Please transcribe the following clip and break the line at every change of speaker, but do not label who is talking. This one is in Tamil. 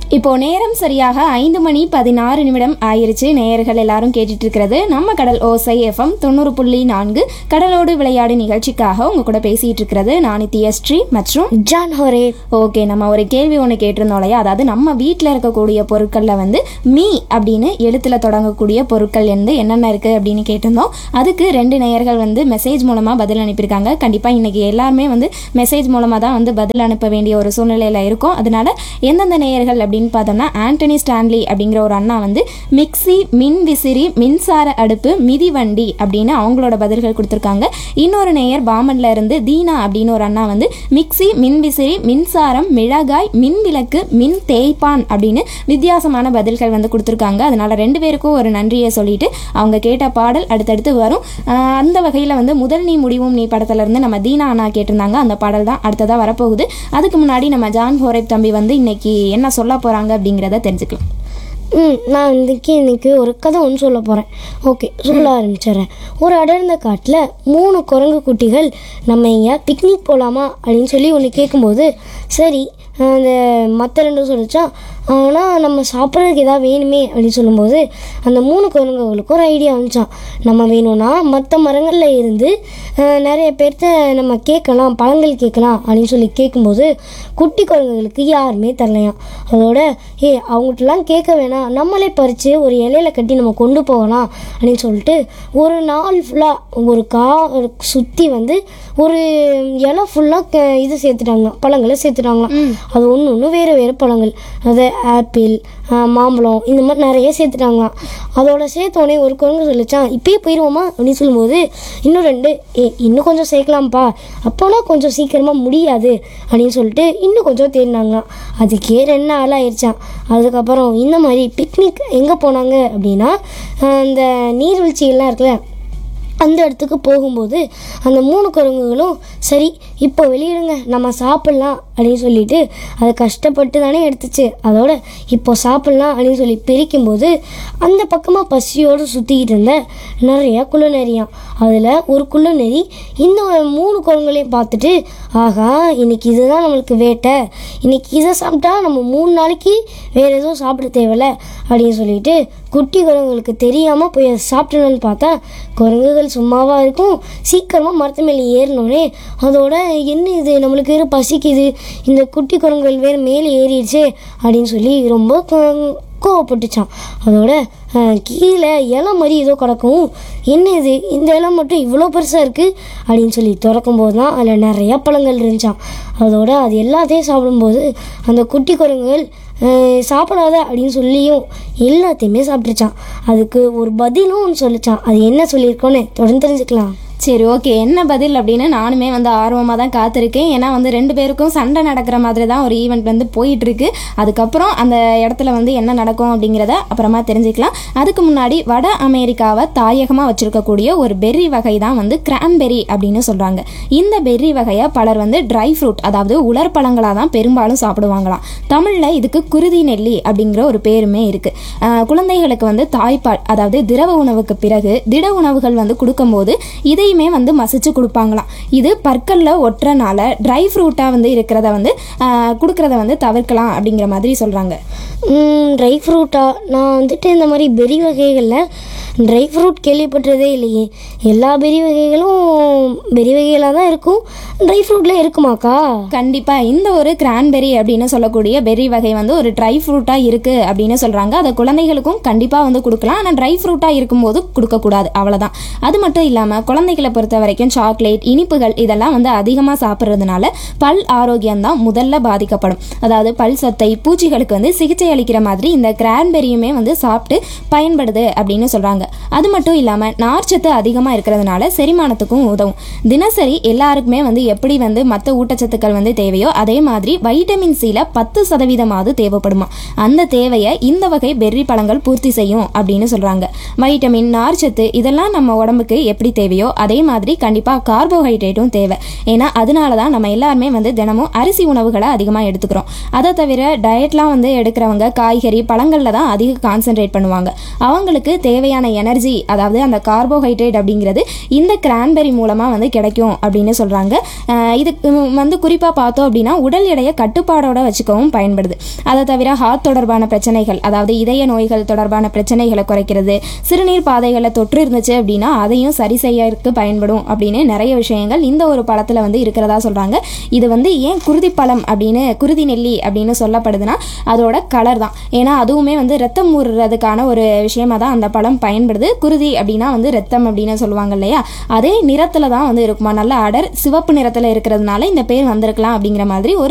இப்போ நேரம் சரியாக ஐந்து மணி பதினாறு நிமிடம் ஆயிருச்சு நேயர்கள் எல்லாரும் கேட்டுட்டு இருக்கிறது நம்ம கடல் ஓசை எஃப்எம் தொண்ணூறு புள்ளி நான்கு கடலோடு விளையாடு நிகழ்ச்சிக்காக உங்க கூட பேசிட்டு இருக்கிறது நான் நித்யஸ்ரீ மற்றும்
ஜான் ஹோரே
ஓகே நம்ம ஒரு கேள்வி ஒன்று கேட்டிருந்தோம் இல்லையா அதாவது நம்ம வீட்டில் இருக்கக்கூடிய பொருட்களில் வந்து மீ அப்படின்னு எழுத்தில் தொடங்கக்கூடிய பொருட்கள் வந்து என்னென்ன இருக்குது அப்படின்னு கேட்டிருந்தோம் அதுக்கு ரெண்டு நேயர்கள் வந்து மெசேஜ் மூலமாக பதில் அனுப்பியிருக்காங்க கண்டிப்பாக இன்னைக்கு எல்லாருமே வந்து மெசேஜ் மூலமாக தான் வந்து பதில் அனுப்ப வேண்டிய ஒரு சூழ்நிலையில் இருக்கும் அதனால எந்தெந்த நேயர்கள் அப்படின்னு பார்த்தோம்னா ஆண்டனி ஸ்டான்லி அப்படிங்கிற ஒரு அண்ணா வந்து மிக்ஸி மின் விசிறி மின்சார அடுப்பு மிதிவண்டி அப்படின்னு அவங்களோட பதில்கள் கொடுத்துருக்காங்க இன்னொரு நேயர் பாமன்ல இருந்து தீனா அப்படின்னு ஒரு அண்ணா வந்து மிக்ஸி மின் விசிறி மின்சாரம் மிளகாய் மின் விளக்கு மின் தேய்ப்பான் அப்படின்னு வித்தியாசமான பதில்கள் வந்து கொடுத்துருக்காங்க அதனால ரெண்டு பேருக்கும் ஒரு நன்றியை சொல்லிட்டு அவங்க கேட்ட பாடல் அடுத்தடுத்து வரும் ஆஹ் அந்த வகையில் வந்து முதல் நீ முடிவும் நீ படத்துல இருந்து நம்ம தீனா அண்ணா கேட்டிருந்தாங்க அந்த பாடல் தான் அடுத்ததாக வரப்போகுது அதுக்கு முன்னாடி நம்ம ஜான் ஹோரேப் தம்பி வந்து இன்னைக்கு என்ன சொல்ல போறாங்க அப்படிங்கிறத தெரிஞ்சுக்கலாம்
ம் நான் இன்னைக்கு இன்னைக்கு ஒரு கதை ஒன்று சொல்ல போகிறேன் ஓகே சொல்ல ஆரம்பிச்சிடுறேன் ஒரு அடர்ந்த காட்டில் மூணு குரங்கு குட்டிகள் நம்ம இங்கே பிக்னிக் போகலாமா அப்படின்னு சொல்லி ஒன்று கேட்கும்போது சரி அந்த மற்ற ரெண்டும் சொல்லிச்சா ஆனால் நம்ம சாப்பிட்றதுக்கு எதாவது வேணுமே அப்படின்னு சொல்லும்போது அந்த மூணு குரங்குகளுக்கும் ஒரு ஐடியா வந்துச்சான் நம்ம வேணும்னா மற்ற மரங்களில் இருந்து அஹ், நிறைய பேர்த்த நம்ம கேட்கலாம் பழங்கள் கேட்கலாம் அப்படின்னு சொல்லி கேட்கும்போது குட்டி குரங்குகளுக்கு யாருமே தரலையாம் அதோட ஏ அவங்ககிட்டலாம் கேட்க வேணாம் நம்மளே பறித்து ஒரு இலையில கட்டி நம்ம கொண்டு போகலாம் அப்படின்னு சொல்லிட்டு ஒரு நாள் ஃபுல்லாக ஒரு கா சுற்றி வந்து ஒரு இலை ஃபுல்லாக இது சேர்த்துட்டாங்களாம் பழங்களை சேர்த்துட்டாங்களாம் அது ஒன்று ஒன்று வேறு வேறு பழங்கள் அது ஆப்பிள் மாம்பழம் இந்த மாதிரி நிறைய சேர்த்துட்டாங்களாம் அதோட சேர்த்தோடனே ஒரு குரங்கு சொல்லிச்சான் இப்பயே போயிடுவோமா அப்படின்னு சொல்லும்போது இன்னும் ரெண்டு ஏ இன்னும் கொஞ்சம் சேர்க்கலாம்ப்பா அப்போனா கொஞ்சம் சீக்கிரமாக முடியாது அப்படின்னு சொல்லிட்டு இன்னும் கொஞ்சம் தேடினாங்களாம் அதுக்கே ரெண்டு நாள் ஆயிடுச்சான் அதுக்கப்புறம் இந்த மாதிரி பிக்னிக் எங்கே போனாங்க அப்படின்னா ஆஹ் இந்த நீர்வீழ்ச்சிகள்லாம் இருக்குல்ல அந்த இடத்துக்கு போகும்போது அந்த மூணு குரங்குகளும் சரி இப்போ வெளியிடுங்க நம்ம சாப்பிட்லாம் அப்படின்னு சொல்லிட்டு அது கஷ்டப்பட்டு தானே எடுத்துச்சு அதோட இப்போ சாப்பிட்லாம் அப்படின்னு சொல்லி பிரிக்கும்போது அந்த பக்கமாக பசியோடு சுற்றிக்கிட்டு இருந்த நிறைய குள்ளநெறியாம் அதில் ஒரு குள்ளநெறி இந்த மூணு குரங்குகளையும் பார்த்துட்டு ஆகா இன்னைக்கு இதுதான் நம்மளுக்கு வேட்டை இன்னைக்கு இதை சாப்பிட்டா நம்ம மூணு நாளைக்கு வேறு எதுவும் சாப்பிட தேவையில்ல அப்படின்னு சொல்லிட்டு குட்டி குரங்குகளுக்கு தெரியாமல் போய் அதை சாப்பிடணும்னு பார்த்தா குரங்குகள் சும்மாவா இருக்கும் சீக்கிரமாக மரத்து மேலே ஏறினோடனே அதோட என்ன இது நம்மளுக்கு வேறு பசிக்குது இந்த குட்டி குரங்குகள் வேறு மேலே ஏறிடுச்சே அப்படின்னு சொல்லி ரொம்ப கோ- கோவப்பட்டுச்சான் அதோட அஹ், கீழே இலை மாதிரி ஏதோ கிடக்கும் என்ன இது இந்த இலை மட்டும் இவ்வளோ பெருசாக இருக்குது அப்படின்னு சொல்லி திறக்கும்போது தான் அதில் நிறையா பழங்கள் இருந்துச்சான் அதோட அது எல்லாத்தையும் சாப்பிடும்போது அந்த குட்டி குரங்குகள் அஹ், சாப்பிடாத அப்படின்னு சொல்லியும் எல்லாத்தையுமே சாப்பிட்டுச்சான் அதுக்கு ஒரு பதிலும் ஒன்று சொல்லிச்சான் அது என்ன சொல்லியிருக்கோன்னு தொடர்ந்து தெரிஞ்சுக்கலாம்
சரி ஓகே என்ன பதில் அப்படின்னு நானுமே வந்து ஆர்வமாக தான் காத்திருக்கேன் ஏன்னா வந்து ரெண்டு பேருக்கும் சண்டை நடக்கிற மாதிரி தான் ஒரு ஈவெண்ட் வந்து போயிட்டு இருக்கு அதுக்கப்புறம் அந்த இடத்துல வந்து என்ன நடக்கும் அப்படிங்கிறத அப்புறமா தெரிஞ்சுக்கலாம் அதுக்கு முன்னாடி வட அமெரிக்காவை தாயகமாக வச்சிருக்கக்கூடிய ஒரு பெர்ரி வகை தான் வந்து கிரான்பெர்ரி அப்படின்னு சொல்கிறாங்க இந்த பெர்ரி வகையை பலர் வந்து ட்ரை ஃப்ரூட் அதாவது உலர் பழங்களாக தான் பெரும்பாலும் சாப்பிடுவாங்களாம் தமிழில் இதுக்கு குருதி நெல்லி அப்படிங்கிற ஒரு பேருமே இருக்குது குழந்தைகளுக்கு வந்து தாய்ப்பால் அதாவது திரவ உணவுக்கு பிறகு திட உணவுகள் வந்து கொடுக்கும்போது இதையுமே வந்து மசிச்சு கொடுப்பாங்களாம் இது பற்களில் ஒட்டுறனால ட்ரை ஃப்ரூட்டாக வந்து இருக்கிறத வந்து ஆஹ், கொடுக்கறத வந்து தவிர்க்கலாம் அப்படிங்கிற மாதிரி சொல்கிறாங்க
ட்ரை ஃப்ரூட்டா நான் வந்துட்டு இந்த மாதிரி பெரி வகைகளில் ட்ரை ஃப்ரூட் கேள்விப்பட்டதே இல்லையே எல்லா பெரி வகைகளும் பெரி வகைகளாக தான் இருக்கும் ட்ரை ஃப்ரூட்டில் இருக்குமாக்கா
கண்டிப்பாக இந்த ஒரு கிரான்பெரி அப்படின்னு சொல்லக்கூடிய பெர்ரி வகை வந்து ஒரு ட்ரை ஃப்ரூட்டாக இருக்குது அப்படின்னு சொல்கிறாங்க அதை குழந்தைகளுக்கும் கண்டிப்பாக வந்து கொடுக்கலாம் ஆனால் ட்ரை ஃப்ரூட்டாக இருக்கும்போது கொடுக்கக்கூடாது அவ்வளோதான் அது மட்டும் இல்லாமல் குழந்தைகளை பொறுத்த வரைக்கும் சாக்லேட் இனிப்புகள் இதெல்லாம் வந்து அதிகமாக சாப்பிட்றதுனால பல் ஆரோக்கியம் தான் முதல்ல பாதிக்கப்படும் அதாவது பல் சத்தை பூச்சிகளுக்கு வந்து சிகிச்சை அளிக்கிற மாதிரி இந்த கிரான்பெரியுமே வந்து சாப்பிட்டு பயன்படுது அப்படின்னு சொல்கிறாங்க அது மட்டும் இல்லாமல் நார்ச்சத்து அதிகமாக இருக்கிறதுனால செரிமானத்துக்கும் உதவும் தினசரி எல்லாருக்குமே வந்து எப்படி வந்து மற்ற ஊட்டச்சத்துக்கள் வந்து தேவையோ அதே மாதிரி வைட்டமின் சியில் பத்து சதவீதமாவது தேவைப்படுமா அந்த தேவையை இந்த வகை பெர்ரி பழங்கள் பூர்த்தி செய்யும் அப்படின்னு சொல்கிறாங்க வைட்டமின் நார்ச்சத்து இதெல்லாம் நம்ம உடம்புக்கு எப்படி தேவையோ அதே அதே மாதிரி கண்டிப்பாக கார்போஹைட்ரேட்டும் தேவை ஏன்னா அதனால தான் நம்ம எல்லாருமே வந்து தினமும் அரிசி உணவுகளை அதிகமாக எடுத்துக்கிறோம் அதை தவிர டயட்லாம் வந்து எடுக்கிறவங்க காய்கறி பழங்களில் தான் அதிக கான்சென்ட்ரேட் பண்ணுவாங்க அவங்களுக்கு தேவையான எனர்ஜி அதாவது அந்த கார்போஹைட்ரேட் அப்படிங்கிறது இந்த கிரான்பெரி மூலமாக வந்து கிடைக்கும் அப்படின்னு சொல்கிறாங்க இதுக்கு வந்து குறிப்பாக பார்த்தோம் அப்படின்னா உடல் எடையை கட்டுப்பாடோட வச்சுக்கவும் பயன்படுது அதை தவிர ஹார்ட் தொடர்பான பிரச்சனைகள் அதாவது இதய நோய்கள் தொடர்பான பிரச்சனைகளை குறைக்கிறது சிறுநீர் பாதைகளில் தொற்று இருந்துச்சு அப்படின்னா அதையும் சரி செய்யறதுக்கு பயன்படும் அப்படின்னு நிறைய விஷயங்கள் இந்த ஒரு பழத்தில் வந்து இருக்கிறதா சொல்கிறாங்க இது வந்து ஏன் குருதி பழம் அப்படின்னு குருதி நெல்லி அப்படின்னு சொல்லப்படுதுன்னா அதோட கலர் தான் ஏன்னா அதுவுமே வந்து ரத்தம் ஊறுறதுக்கான ஒரு விஷயமா தான் அந்த பழம் பயன்படுது குருதி அப்படின்னா வந்து ரத்தம் அப்படின்னு சொல்லுவாங்க இல்லையா அதே நிறத்தில் தான் வந்து இருக்குமா நல்ல அடர் சிவப்பு நிறத்தில் இருக்கிறதுனால இந்த பேர் வந்திருக்கலாம் அப்படிங்கிற மாதிரி ஒரு